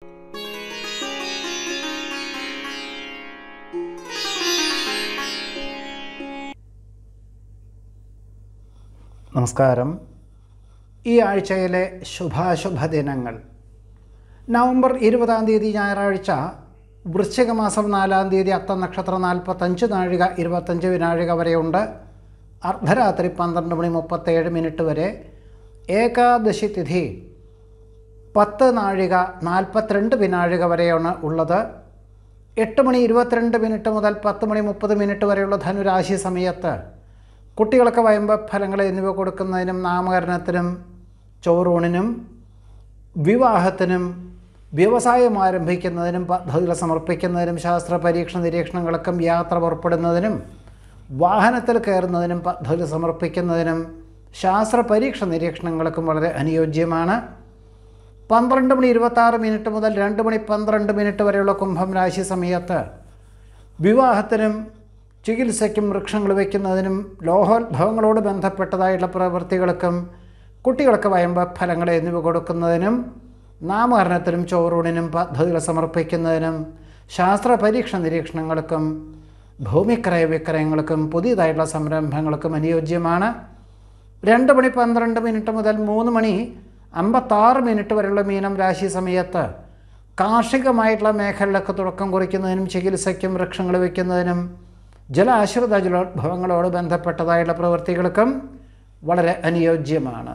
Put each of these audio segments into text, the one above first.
നമസ്കാരം ഈ ആഴ്ചയിലെ ശുഭാശുഭ ദിനങ്ങൾ നവംബർ ഇരുപതാം തീയതി ഞായറാഴ്ച വൃശ്ചിക മാസം നാലാം തീയതി അത്ത നക്ഷത്രം നാൽപ്പത്തഞ്ച് നാഴിക ഇരുപത്തഞ്ച് വിനാഴിക വരെയുണ്ട് അർദ്ധരാത്രി പന്ത്രണ്ട് മണി മുപ്പത്തേഴ് മിനിറ്റ് വരെ ഏകാദശി തിഥി പത്ത് നാഴിക നാൽപ്പത്തിരണ്ട് വിനാഴിക വരെയാണ് ഉള്ളത് എട്ട് മണി ഇരുപത്തിരണ്ട് മിനിറ്റ് മുതൽ പത്ത് മണി മുപ്പത് മിനിറ്റ് വരെയുള്ള ധനുരാശി സമയത്ത് കുട്ടികൾക്ക് വയമ്പ ഫലങ്ങൾ എന്നിവ കൊടുക്കുന്നതിനും നാമകരണത്തിനും ചോറൂണിനും വിവാഹത്തിനും വ്യവസായം ആരംഭിക്കുന്നതിനും പദ്ധതികൾ സമർപ്പിക്കുന്നതിനും ശാസ്ത്ര പരീക്ഷണ നിരീക്ഷണങ്ങൾക്കും യാത്ര പുറപ്പെടുന്നതിനും വാഹനത്തിൽ കയറുന്നതിനും പദ്ധതി സമർപ്പിക്കുന്നതിനും ശാസ്ത്ര പരീക്ഷ നിരീക്ഷണങ്ങൾക്കും വളരെ അനുയോജ്യമാണ് പന്ത്രണ്ട് മണി ഇരുപത്താറ് മിനിറ്റ് മുതൽ രണ്ട് മണി പന്ത്രണ്ട് മിനിറ്റ് വരെയുള്ള കുംഭം രാശി സമയത്ത് വിവാഹത്തിനും ചികിത്സയ്ക്കും വൃക്ഷങ്ങൾ വയ്ക്കുന്നതിനും ലോഹോത്ഭവങ്ങളോട് ബന്ധപ്പെട്ടതായിട്ടുള്ള പ്രവൃത്തികൾക്കും കുട്ടികൾക്ക് വയമ്പ ഫലങ്ങൾ എന്നിവ കൊടുക്കുന്നതിനും നാമകരണത്തിനും ചോറൂണിനും പദ്ധതികൾ സമർപ്പിക്കുന്നതിനും ശാസ്ത്ര പരീക്ഷ നിരീക്ഷണങ്ങൾക്കും ഭൂമിക്രയ വിക്രയങ്ങൾക്കും പുതിയതായിട്ടുള്ള സംരംഭങ്ങൾക്കും അനുയോജ്യമാണ് രണ്ട് മണി പന്ത്രണ്ട് മിനിറ്റ് മുതൽ മൂന്ന് മണി അമ്പത്താറ് മിനിറ്റ് വരെയുള്ള മീനം രാശി സമയത്ത് കാർഷികമായിട്ടുള്ള മേഖലയിലൊക്കെ തുടക്കം കുറിക്കുന്നതിനും ചികിത്സയ്ക്കും വൃക്ഷങ്ങൾ വയ്ക്കുന്നതിനും ജലാശ്രിത ജലോദ്ഭവങ്ങളോട് ബന്ധപ്പെട്ടതായുള്ള പ്രവൃത്തികൾക്കും വളരെ അനുയോജ്യമാണ്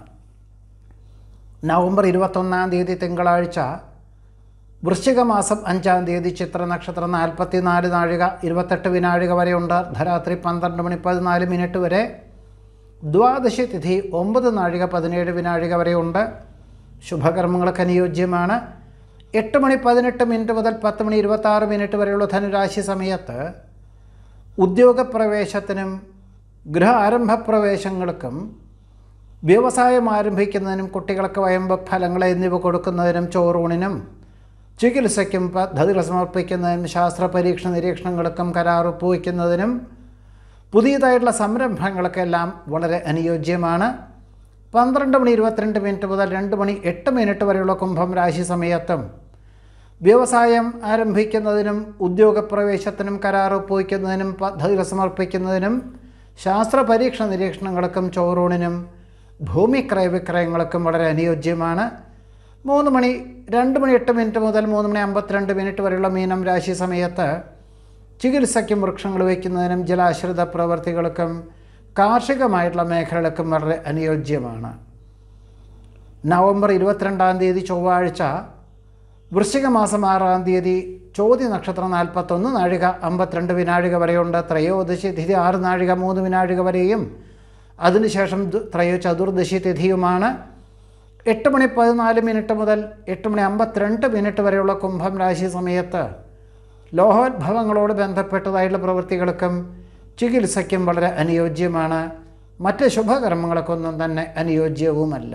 നവംബർ ഇരുപത്തൊന്നാം തീയതി തിങ്കളാഴ്ച വൃശ്ചിക മാസം അഞ്ചാം തീയതി ചിത്ര നക്ഷത്രം നാൽപ്പത്തി നാല് നാഴിക ഇരുപത്തെട്ട് വിനാഴിക വരെയുണ്ട് ധരാത്രി പന്ത്രണ്ട് മണി പതിനാല് മിനിറ്റ് വരെ ദ്വാദശി തിഥി ഒമ്പത് നാഴിക പതിനേഴ് വിനാഴിക വരെയുണ്ട് ശുഭകർമ്മങ്ങൾക്ക് അനുയോജ്യമാണ് എട്ട് മണി പതിനെട്ട് മിനിറ്റ് മുതൽ പത്ത് മണി ഇരുപത്താറ് മിനിറ്റ് വരെയുള്ള ധനുരാശി സമയത്ത് ഉദ്യോഗപ്രവേശത്തിനും ഗൃഹ ആരംഭ പ്രവേശങ്ങൾക്കും വ്യവസായം ആരംഭിക്കുന്നതിനും കുട്ടികൾക്ക് വയമ്പ ഫലങ്ങൾ എന്നിവ കൊടുക്കുന്നതിനും ചോറൂണിനും ചികിത്സയ്ക്കും പദ്ധതികൾ സമർപ്പിക്കുന്നതിനും ശാസ്ത്ര പരീക്ഷണ നിരീക്ഷണങ്ങൾക്കും കരാർ ഒപ്പുവയ്ക്കുന്നതിനും പുതിയതായിട്ടുള്ള സംരംഭങ്ങൾക്കെല്ലാം വളരെ അനുയോജ്യമാണ് പന്ത്രണ്ട് മണി ഇരുപത്തിരണ്ട് മിനിറ്റ് മുതൽ രണ്ട് മണി എട്ട് മിനിറ്റ് വരെയുള്ള കുംഭം രാശി സമയത്തും വ്യവസായം ആരംഭിക്കുന്നതിനും ഉദ്യോഗപ്രവേശത്തിനും കരാർ ഒപ്പുവയ്ക്കുന്നതിനും പദ്ധതികൾ സമർപ്പിക്കുന്നതിനും ശാസ്ത്ര പരീക്ഷണ നിരീക്ഷണങ്ങൾക്കും ചോറൂണിനും ഭൂമി ക്രയവിക്രയങ്ങൾക്കും വളരെ അനുയോജ്യമാണ് മൂന്ന് മണി രണ്ട് മണി എട്ട് മിനിറ്റ് മുതൽ മൂന്ന് മണി അമ്പത്തിരണ്ട് മിനിറ്റ് വരെയുള്ള മീനം രാശി സമയത്ത് ചികിത്സയ്ക്കും വൃക്ഷങ്ങൾ വയ്ക്കുന്നതിനും ജലാശ്രിത പ്രവൃത്തികൾക്കും കാർഷികമായിട്ടുള്ള മേഖലകൾക്കും വളരെ അനുയോജ്യമാണ് നവംബർ ഇരുപത്തിരണ്ടാം തീയതി ചൊവ്വാഴ്ച വൃശ്ചിക മാസം ആറാം തീയതി ചോദ്യ നക്ഷത്രം നാൽപ്പത്തൊന്ന് നാഴിക അമ്പത്തിരണ്ട് വിനാഴിക വരെയുണ്ട് ത്രയോദശി തിഥി ആറ് നാഴിക മൂന്ന് വിനാഴിക വരെയും അതിനുശേഷം ദു- ത്രയോ ചതുർദശി തിഥിയുമാണ് എട്ട് മണി പതിനാല് മിനിറ്റ് മുതൽ എട്ട് മണി അമ്പത്തിരണ്ട് മിനിറ്റ് വരെയുള്ള കുംഭം രാശി സമയത്ത് ലോഹോദ്ഭവങ്ങളോട് ബന്ധപ്പെട്ടതായിട്ടുള്ള പ്രവൃത്തികൾക്കും ചികിത്സയ്ക്കും വളരെ അനുയോജ്യമാണ് മറ്റ് ശുഭകർമ്മങ്ങൾക്കൊന്നും തന്നെ അനുയോജ്യവുമല്ല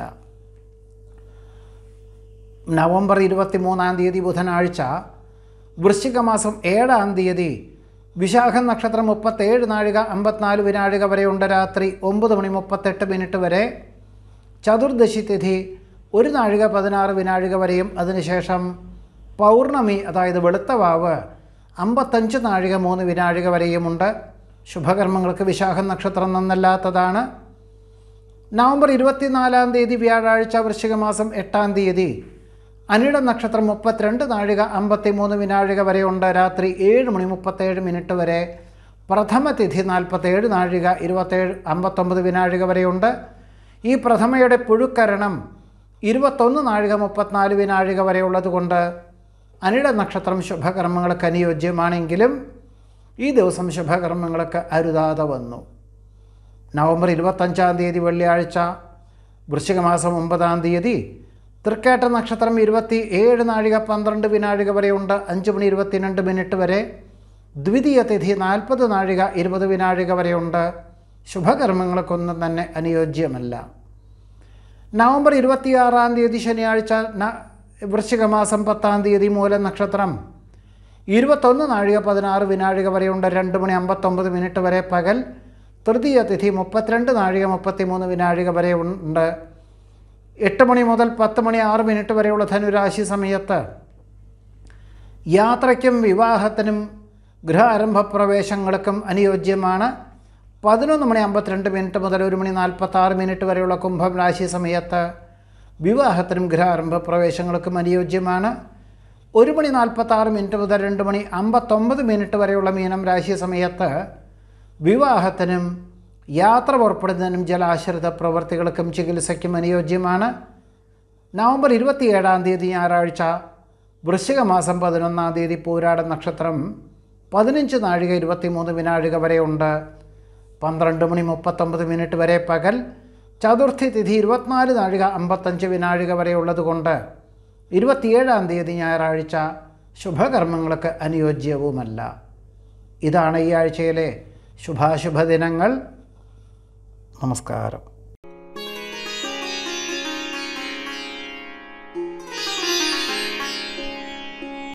നവംബർ ഇരുപത്തി മൂന്നാം തീയതി ബുധനാഴ്ച വൃശ്ചിക മാസം ഏഴാം തീയതി വിശാഖ നക്ഷത്രം മുപ്പത്തേഴ് നാഴിക അമ്പത്തിനാല് വിനാഴിക വരെയുണ്ട് രാത്രി ഒമ്പത് മണി മുപ്പത്തെട്ട് മിനിറ്റ് വരെ ചതുർദശി തിഥി ഒരു നാഴിക പതിനാറ് വിനാഴിക വരെയും അതിനുശേഷം പൗർണമി അതായത് വെളുത്ത വാവ് അമ്പത്തഞ്ച് നാഴിക മൂന്ന് വിനാഴിക വരെയുമുണ്ട് ശുഭകർമ്മങ്ങൾക്ക് വിശാഖ നക്ഷത്രം നന്നല്ലാത്തതാണ് നവംബർ ഇരുപത്തിനാലാം തീയതി വ്യാഴാഴ്ച വൃശ്ചിക മാസം എട്ടാം തീയതി അനിട നക്ഷത്രം മുപ്പത്തിരണ്ട് നാഴിക അമ്പത്തി മൂന്ന് വിനാഴിക വരെയുണ്ട് രാത്രി ഏഴ് മണി മുപ്പത്തേഴ് മിനിറ്റ് വരെ പ്രഥമ തിഥി നാൽപ്പത്തേഴ് നാഴിക ഇരുപത്തേഴ് അമ്പത്തൊമ്പത് വിനാഴിക വരെയുണ്ട് ഈ പ്രഥമയുടെ പുഴുക്കരണം ഇരുപത്തൊന്ന് നാഴിക മുപ്പത്തിനാല് വിനാഴിക വരെയുള്ളത് കൊണ്ട് അനിട നക്ഷത്രം ശുഭകർമ്മങ്ങൾക്ക് അനുയോജ്യമാണെങ്കിലും ഈ ദിവസം ശുഭകർമ്മങ്ങൾക്ക് അരുതാതെ വന്നു നവംബർ ഇരുപത്തഞ്ചാം തീയതി വെള്ളിയാഴ്ച വൃശ്ചിക മാസം ഒമ്പതാം തീയതി തൃക്കേട്ട നക്ഷത്രം ഇരുപത്തി ഏഴ് നാഴിക പന്ത്രണ്ട് വിനാഴിക വരെയുണ്ട് അഞ്ച് മണി ഇരുപത്തിരണ്ട് മിനിറ്റ് വരെ ദ്വിതീയ തിഥി നാൽപ്പത് നാഴിക ഇരുപത് വിനാഴിക വരെയുണ്ട് ശുഭകർമ്മങ്ങൾക്കൊന്നും തന്നെ അനുയോജ്യമല്ല നവംബർ ഇരുപത്തിയാറാം തീയതി ശനിയാഴ്ച ന- വൃശ്ചിക മാസം പത്താം തീയതി മൂല നക്ഷത്രം ഇരുപത്തൊന്ന് നാഴിക പതിനാറ് വിനാഴിക വരെയുണ്ട് രണ്ട് മണി അമ്പത്തൊമ്പത് മിനിറ്റ് വരെ പകൽ തൃതീയ തിഥി മുപ്പത്തിരണ്ട് നാഴിക മുപ്പത്തിമൂന്ന് വിനാഴിക വരെ ഉണ്ട് എട്ട് മണി മുതൽ പത്ത് മണി ആറ് മിനിറ്റ് വരെയുള്ള ധനുരാശി സമയത്ത് യാത്രയ്ക്കും വിവാഹത്തിനും ഗൃഹാരംഭ പ്രവേശങ്ങൾക്കും അനുയോജ്യമാണ് പതിനൊന്ന് മണി അമ്പത്തിരണ്ട് മിനിറ്റ് മുതൽ ഒരു മണി നാൽപ്പത്താറ് മിനിറ്റ് വരെയുള്ള കുംഭം രാശി സമയത്ത് വിവാഹത്തിനും ഗൃഹാരംഭ പ്രവേശങ്ങൾക്കും അനുയോജ്യമാണ് ഒരു മണി നാൽപ്പത്താറ് മിനിറ്റ് മുതൽ രണ്ട് മണി അമ്പത്തൊമ്പത് മിനിറ്റ് വരെയുള്ള മീനം രാശി സമയത്ത് വിവാഹത്തിനും യാത്ര പുറപ്പെടുന്നതിനും ജലാശ്രിത പ്രവൃത്തികൾക്കും ചികിത്സയ്ക്കും അനുയോജ്യമാണ് നവംബർ ഇരുപത്തിയേഴാം തീയതി ഞായറാഴ്ച വൃശ്ചിക മാസം പതിനൊന്നാം തീയതി പൂരാട നക്ഷത്രം പതിനഞ്ച് നാഴിക ഇരുപത്തിമൂന്ന് വിനാഴിക വരെയുണ്ട് പന്ത്രണ്ട് മണി മുപ്പത്തൊമ്പത് മിനിറ്റ് വരെ പകൽ ചതുർത്ഥി തിഥി ഇരുപത്തിനാല് നാഴിക അമ്പത്തഞ്ച് വിനാഴിക വരെ ഉള്ളതുകൊണ്ട് ഇരുപത്തിയേഴാം തീയതി ഞായറാഴ്ച ശുഭകർമ്മങ്ങൾക്ക് അനുയോജ്യവുമല്ല ഇതാണ് ഈ ആഴ്ചയിലെ ശുഭാശുഭ ദിനങ്ങൾ നമസ്കാരം